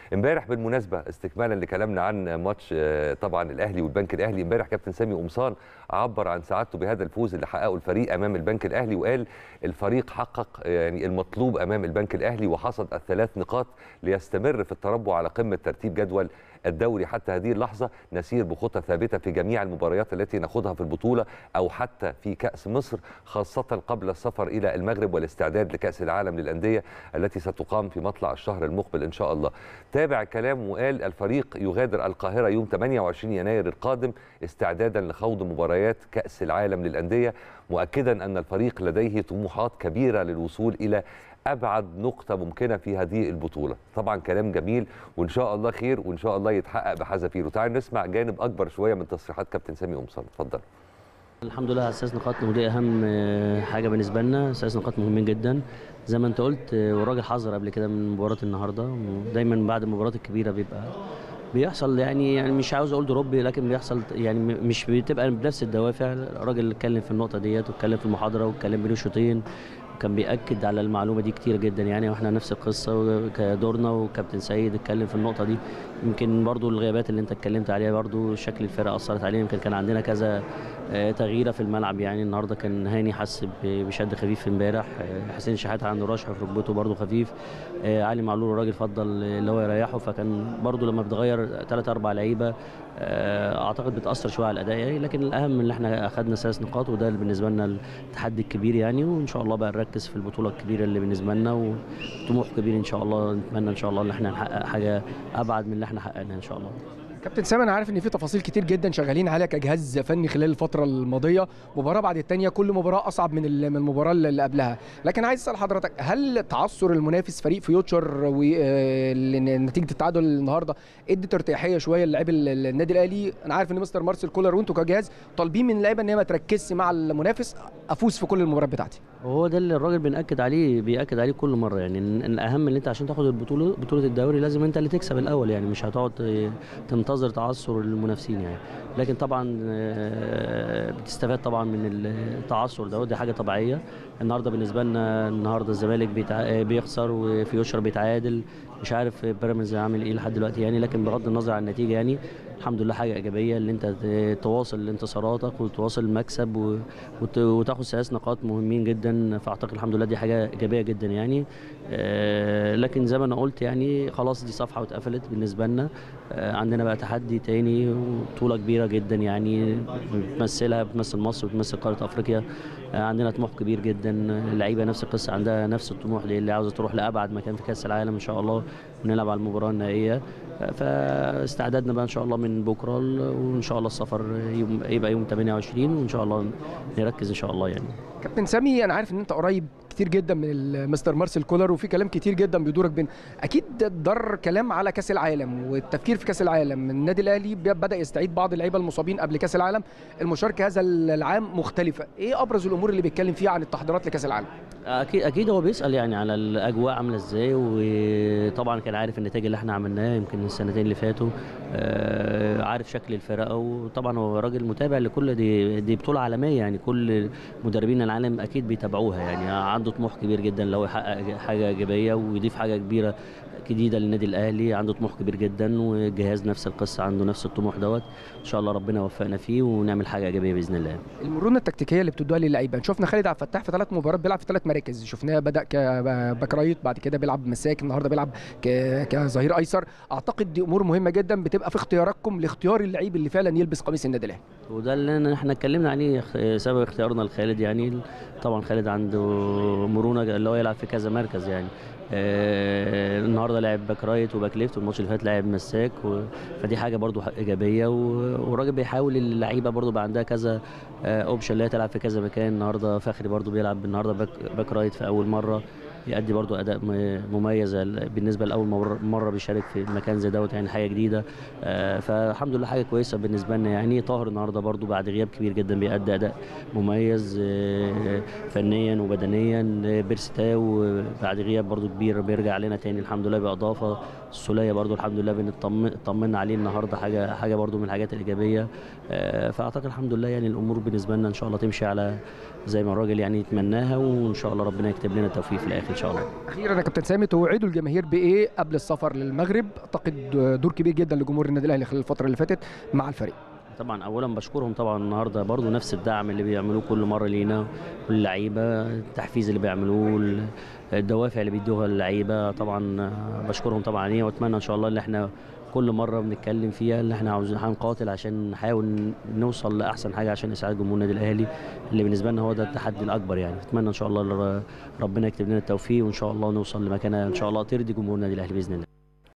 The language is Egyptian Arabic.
امبارح بالمناسبه استكمالا لكلامنا عن ماتش آه، طبعا الاهلي والبنك الاهلي امبارح كابتن سامي قمصان عبر عن سعادته بهذا الفوز اللي حققه الفريق امام البنك الاهلي وقال الفريق حقق يعني المطلوب امام البنك الاهلي وحصد الثلاث نقاط ليستمر في التربع على قمه ترتيب جدول الدوري حتى هذه اللحظه نسير بخطى ثابته في جميع المباريات التي ناخذها في البطوله او حتى في كاس مصر خاصه قبل السفر الى المغرب والاستعداد لكاس العالم للانديه التي ستقام في مطلع الشهر المقبل ان شاء الله. تابع كلام وقال الفريق يغادر القاهره يوم 28 يناير القادم استعدادا لخوض مباريات كاس العالم للانديه مؤكدا ان الفريق لديه طموحات كبيره للوصول الى ابعد نقطه ممكنه في هذه البطوله طبعا كلام جميل وان شاء الله خير وان شاء الله يتحقق بحذافيره تعالوا نسمع جانب اكبر شويه من تصريحات كابتن سامي قمصان اتفضل الحمد لله اساس نقاط ودي اهم آه، حاجه بالنسبه لنا اساس نقاط مهمين جدا زي ما انت قلت آه، والراجل حذر قبل كده من مباراه النهارده ودايما بعد المباريات الكبيره بيبقى بيحصل يعني يعني مش عاوز اقول دروب لكن بيحصل يعني م- مش بتبقى بنفس الدوافع الراجل اتكلم في النقطه ديت واتكلم في المحاضره واتكلم بين الشوطين كان بيأكد على المعلومه دي كتير جدا يعني واحنا نفس القصه كدورنا وكابتن سيد اتكلم في النقطه دي يمكن برضو الغيابات اللي انت اتكلمت عليها برضو شكل الفرقه اثرت علينا يمكن كان عندنا كذا آه، تغييره في الملعب يعني النهارده كان هاني حس ب- بشد خفيف امبارح آه، حسين شحات عنده رشح في ركبته برضو خفيف آه، علي معلول الراجل فضل آه، اللي هو يريحه فكان برضو لما بتغير ثلاث اربع لعيبه آه، اعتقد بتاثر شويه على الاداء يعني لكن الاهم ان احنا اخذنا ثلاث نقاط وده اللي بالنسبه لنا التحدي الكبير يعني وان شاء الله بقى نركز في البطوله الكبيره اللي بالنسبه لنا وطموح كبير ان شاء الله نتمنى ان شاء الله ان احنا نحقق حاجه ابعد من اللي احنا حققناها ان شاء الله كابتن سامي انا عارف ان في تفاصيل كتير جدا شغالين عليها كجهاز فني خلال الفتره الماضيه مباراه بعد الثانيه كل مباراه اصعب من ال- من المباراه اللي قبلها لكن عايز اسال حضرتك هل تعثر المنافس فريق فيوتشر ونتيجه التعادل النهارده ادت ارتياحيه شويه للاعيب ال- ال- النادي الاهلي انا عارف ان مستر مارسيل كولر وانتوا كجهاز طالبين من اللعيبه ان هي ما تركزش مع المنافس افوز في كل المباريات بتاعتي وهو ده اللي الراجل بنأكد عليه بيأكد عليه كل مرة يعني إن إن الأهم اللي أنت عشان تاخد البطولة بطولة الدوري لازم أنت اللي تكسب الأول يعني مش هتقعد ت- تنتظر تعثر المنافسين يعني لكن طبعا آه، بتستفاد طبعا من التعثر ده ودي حاجة طبيعية النهارده بالنسبة لنا النهارده الزمالك بيتع... بيخسر وفيوشر بيتعادل مش عارف بيراميدز عامل ايه لحد دلوقتي يعني لكن بغض النظر عن النتيجة يعني الحمد لله حاجة إيجابية اللي أنت ت- تواصل انتصاراتك وتواصل المكسب و... وت- وتاخد ثلاث نقاط مهمين جدا فاعتقد الحمد لله دي حاجه ايجابيه جدا يعني آه، لكن زي ما انا قلت يعني خلاص دي صفحه واتقفلت بالنسبه لنا آه، عندنا بقى تحدي تاني وبطوله كبيره جدا يعني بتمثلها بتمثل مصر وبتمثل قاره افريقيا آه، عندنا طموح كبير جدا اللعيبه نفس القصه عندها نفس الطموح دي اللي عاوزه تروح لابعد مكان في كاس العالم ان شاء الله ونلعب على المباراه النهائيه آه، فاستعدادنا بقى ان شاء الله من بكره وان شاء الله السفر يوم يبقى يوم 28 وان شاء الله نركز ان شاء الله يعني كابتن سامي انا عارف ان انت قريب كتير جدا من ال- مستر مارسيل كولر وفي كلام كتير جدا بيدورك بين اكيد در كلام على كاس العالم والتفكير في كاس العالم النادي الاهلي بي- بدا يستعيد بعض اللعيبه المصابين قبل كاس العالم المشاركه هذا العام مختلفه ايه ابرز الامور اللي بيتكلم فيها عن التحضيرات لكاس العالم اكيد اكيد هو بيسال يعني على الاجواء عامله ازاي وطبعا كان عارف النتائج اللي احنا عملناها يمكن السنتين اللي فاتوا آه، عارف شكل الفرقه وطبعا هو راجل متابع لكل دي دي بطوله عالميه يعني كل مدربين العالم اكيد بيتابعوها يعني عنده طموح كبير جدا لو يحقق حاجه ايجابيه ويضيف حاجه كبيره جديده للنادي الاهلي عنده طموح كبير جدا والجهاز نفس القصه عنده نفس الطموح دوت ان شاء الله ربنا يوفقنا فيه ونعمل حاجه ايجابيه باذن الله المرونه التكتيكيه اللي بتدوها للعيبه شفنا خالد عبد الفتاح في ثلاث مباريات بيلعب في ثلاث مراكز شفناه بدا كباك رايت بعد كده بيلعب مساك النهارده بيلعب ك- كظهير ايسر اعتقد دي امور مهمه جدا بتبقى في اختياراتكم لاختيار اللعيب اللي فعلا يلبس قميص النادي الاهلي وده اللي احنا اتكلمنا عليه اخ- سبب اختيارنا لخالد يعني طبعا خالد عنده مرونه اللي هو يلعب في كذا مركز يعني آه النهارده لعب باك رايت وباك ليفت والماتش اللي فات لعب مساك و... فدي حاجه برضو ح- ايجابيه و- والراجل بيحاول اللعيبه برضو بقى عندها كذا آه اوبشن اللي هي تلعب في كذا مكان النهارده فخري برضو بيلعب النهارده باك, باك رايت في اول مره يأدي برضو اداء م- مميز ال- بالنسبه لاول مره مره بيشارك في مكان زي دوت يعني حاجه جديده آه، فالحمد لله حاجه كويسه بالنسبه لنا يعني طاهر النهارده برضو بعد غياب كبير جدا بيأدي اداء مميز آه، فنيا وبدنيا آه، بيرستاو آه، بعد غياب برضو كبير بيرجع لنا تاني الحمد لله باضافه السوليه برضو الحمد لله بنطمن اطمنا عليه النهارده حاجه حاجه برضو من الحاجات الايجابيه آه، فاعتقد الحمد لله يعني الامور بالنسبه لنا ان شاء الله تمشي على زي ما الراجل يعني يتمناها وان شاء الله ربنا يكتب لنا التوفيق في الاخر ان شاء الله اخيرا يا كابتن سامي توعدوا الجماهير بايه قبل السفر للمغرب اعتقد دور كبير جدا لجمهور النادي الاهلي خلال الفتره اللي فاتت مع الفريق طبعا اولا بشكرهم طبعا النهارده برضو نفس الدعم اللي بيعملوه كل مره لينا واللعيبه التحفيز اللي بيعملوه الدوافع اللي بيدوها اللعيبه طبعا بشكرهم طبعا عليه واتمنى ان شاء الله ان احنا كل مره بنتكلم فيها اللي احنا عاوزين هنقاتل عشان نحاول نوصل لاحسن حاجه عشان اسعاد جمهور النادي الاهلي اللي بالنسبه لنا هو ده التحدي الاكبر يعني اتمنى ان شاء الله ربنا يكتب لنا التوفيق وان شاء الله نوصل لمكانه ان شاء الله ترضي جمهور النادي الاهلي باذن الله